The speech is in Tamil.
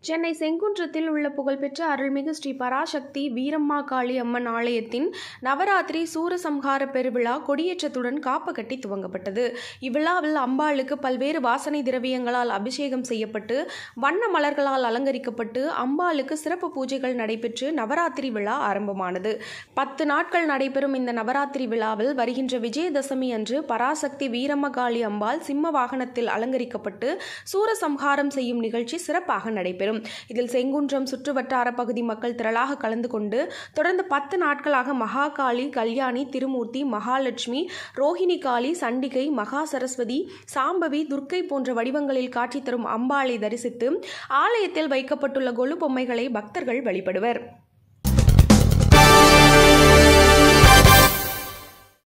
சென்னை செங்குன்றத்தில் உள்ள புகழ்பெற்ற அருள்மிகு ஸ்ரீ பராசக்தி வீரம்மா காளி அம்மன் ஆலயத்தின் நவராத்திரி சூரசம்ஹார பெருவிழா கொடியேற்றத்துடன் காப்பு கட்டி துவங்கப்பட்டது இவ்விழாவில் அம்பாளுக்கு பல்வேறு வாசனை திரவியங்களால் அபிஷேகம் செய்யப்பட்டு வண்ண மலர்களால் அலங்கரிக்கப்பட்டு அம்பாளுக்கு சிறப்பு பூஜைகள் நடைபெற்று நவராத்திரி விழா ஆரம்பமானது பத்து நாட்கள் நடைபெறும் இந்த நவராத்திரி விழாவில் வருகின்ற விஜயதசமி அன்று பராசக்தி வீரம்மகாளி அம்பாள் சிம்ம வாகனத்தில் அலங்கரிக்கப்பட்டு சூரசம்ஹாரம் செய்யும் நிகழ்ச்சி சிறப்பாக நடைபெறும் இதில் செங்குன்றம் சுற்றுவட்டார பகுதி மக்கள் திரளாக கலந்து கொண்டு தொடர்ந்து பத்து நாட்களாக மகாகாளி கல்யாணி திருமூர்த்தி மகாலட்சுமி ரோஹிணி காளி சண்டிகை மகா சரஸ்வதி சாம்பவி துர்க்கை போன்ற வடிவங்களில் காட்சி தரும் அம்பாளை தரிசித்து ஆலயத்தில் வைக்கப்பட்டுள்ள கொலு பொம்மைகளை பக்தர்கள் வழிபடுவர்